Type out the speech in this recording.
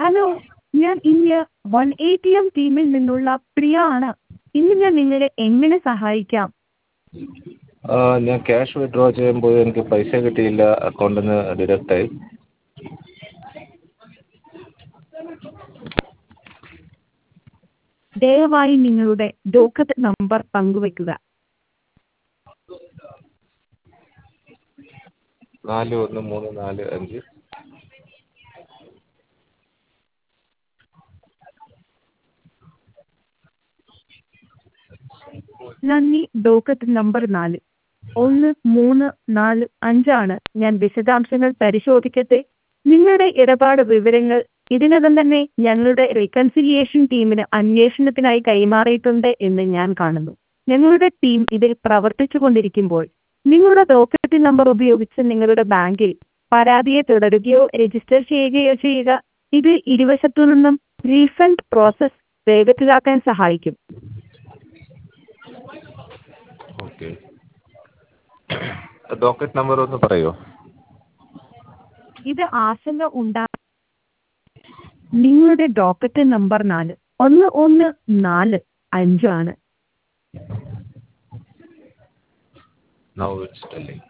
hello ഞാൻ India one A T M ടീമിൽ നിന്നുള്ള പ്രിയ ആണ് ഇന്ന് ഞാൻ നിങ്ങളെ എങ്ങനെ സഹായിക്കാം ആ ഞാൻ ക്യാഷ് വിഡ്രോ ചെയ്യുമ്പോൾ എനിക്ക് പൈസ കിട്ടിയില്ല അക്കൗണ്ടിൽ നിന്ന് ഡിഡക്റ്റായി ദയവായി നിങ്ങളുടെ ഡോക്കറ്റ് നമ്പർ പങ്കുവയ്ക്കുക നാല് ഒന്ന് മൂന്ന് നാല് അഞ്ച് നന്ദി ഡോക്കറ്റ് നമ്പർ നാല് ഒന്ന് മൂന്ന് നാല് അഞ്ചാണ് ഞാൻ വിശദാംശങ്ങൾ പരിശോധിക്കട്ടെ നിങ്ങളുടെ ഇടപാട് വിവരങ്ങൾ ഇതിനകം തന്നെ ഞങ്ങളുടെ റീകൺസിലിയേഷൻ ടീമിന് അന്വേഷണത്തിനായി കൈമാറിയിട്ടുണ്ട് എന്ന് ഞാൻ കാണുന്നു ഞങ്ങളുടെ ടീം ഇതിൽ പ്രവർത്തിച്ചുകൊണ്ടിരിക്കുമ്പോൾ നിങ്ങളുടെ ഡോക്കറ്റ് നമ്പർ ഉപയോഗിച്ച് നിങ്ങളുടെ ബാങ്കിൽ പരാതിയെ തുടരുകയോ രജിസ്റ്റർ ചെയ്യുകയോ ചെയ്യുക ഇത് ഇരുവശത്തു നിന്നും റീഫണ്ട് പ്രോസസ് വേഗത്തിലാക്കാൻ സഹായിക്കും ഓക്കെ ഡോക്കറ്റ് നമ്പർ ഒന്ന് പറയുമോ ഇത് ആശങ്ക ഉണ്ടാ നിങ്ങളുടെ ഡോക്കറ്റ് നമ്പർ നാല് ഒന്ന് ഒന്ന് നാല് അഞ്ചാണ് നൗ ഇറ്റ്സ് ടെല്ലിംഗ്